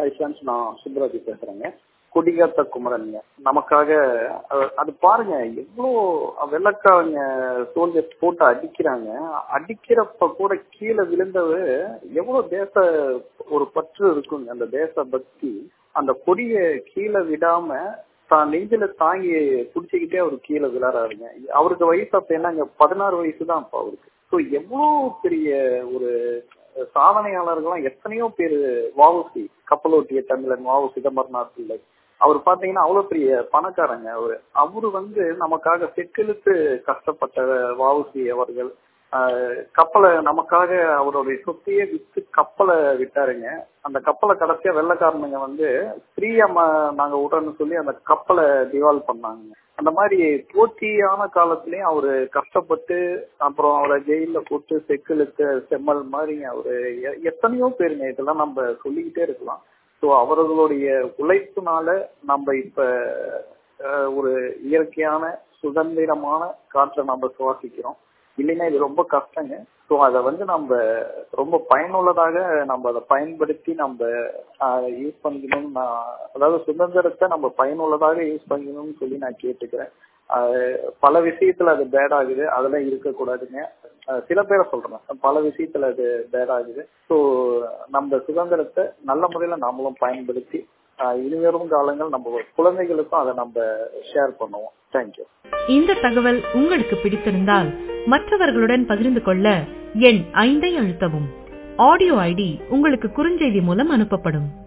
hi friends நான் சுப்ராஜி பேசுறேங்க கொடிகாத்த குமரன்ங்க நமக்காக அஹ், அது பாருங்க எவ்வளோ வெள்ளக்காரங்க சோல்ஜர்ஸ் போட்டு அடிக்கிறாங்க அடிக்கிறப்ப கூட கீழே விழுந்தவர் எவ்வளவு தேச ஒரு பற்று இருக்குங்க அந்த தேச பக்தி அந்த கொடியை கீழே விடாம தான் நெஞ்சில தாங்கி பிடிச்சிக்கிட்டே அவர் கீழே விழறாருங்க அவருக்கு வயசு அப்ப என்னங்க பதினாறு வயசு தான் அப்ப அவருக்கு ஸோ எவ்வளோ பெரிய ஒரு சாதனையாளர்கள்லாம் எத்தனையோ பேர் வாவுசி கப்பலோட்டிய தமிழன் வாவு சிதம்பரநாத் பிள்ளை அவர் பாத்தீங்கன்னா அவ்வளவு பெரிய பணக்காரங்க அவரு அவரு வந்து நமக்காக செக்கிழுத்து கஷ்டப்பட்ட வாவுசி அவர்கள் ஆஹ், கப்பலை நமக்காக அவருடைய சொத்தையே வித்து கப்பலை விட்டாருங்க அந்த கப்பலை கடைசியா வெள்ளக்காரனுங்க வந்து ஃப்ரீயா நாங்க விடுறோம்னு சொல்லி அந்த கப்பலை திவால் பண்ணாங்க அந்த மாதிரி போட்டியான காலத்திலயும் அவரு கஷ்டப்பட்டு அப்புறம் அவரை ஜெயில போட்டு செக்கிழுத்த செம்மல் மாதிரிங்க அவரு எ- எத்தனையோ பேருங்க இதெல்லாம் நம்ம சொல்லிக்கிட்டே இருக்கலாம் ஸோ அவர்களுடைய உழைப்புனால நம்ம இப்ப அஹ், ஒரு இயற்கையான சுதந்திரமான காற்றை நம்ம சுவாசிக்கிறோம் இல்லைன்னா இது ரொம்ப கஷ்டங்க ஸோ அதை வந்து நம்ம ரொம்ப பயனுள்ளதாக நம்ம அதை பயன்படுத்தி நம்ம யூஸ் பண்ணிக்கணும்னு நான் அதாவது சுதந்திரத்தை நம்ம பயனுள்ளதாக யூஸ் பண்ணிக்கணும்னு சொல்லி நான் கேட்டுக்கிறேன் ஆஹ் பல விஷயத்துல அது பேட் ஆகுது அதெல்லாம் இருக்கக்கூடாதுங்க ஆஹ் சில பேரை சொல்றேன் பல விஷயத்துல அது பேட் ஆகுது ஸோ நம்ம சுதந்திரத்தை நல்ல முறையில நாமளும் பயன்படுத்தி ஆஹ் இனிவரும் காலங்கள் நம்ம குழந்தைகளுக்கும் அதை நம்ம ஷேர் பண்ணுவோம் தேங்க்யூ இந்த தகவல் உங்களுக்கு பிடித்திருந்தால் மற்றவர்களுடன் பகிர்ந்து கொள்ள எண் ஐந்தை அழுத்தவும் ஆடியோ ஐடி உங்களுக்கு குறுஞ்செய்தி மூலம் அனுப்பப்படும்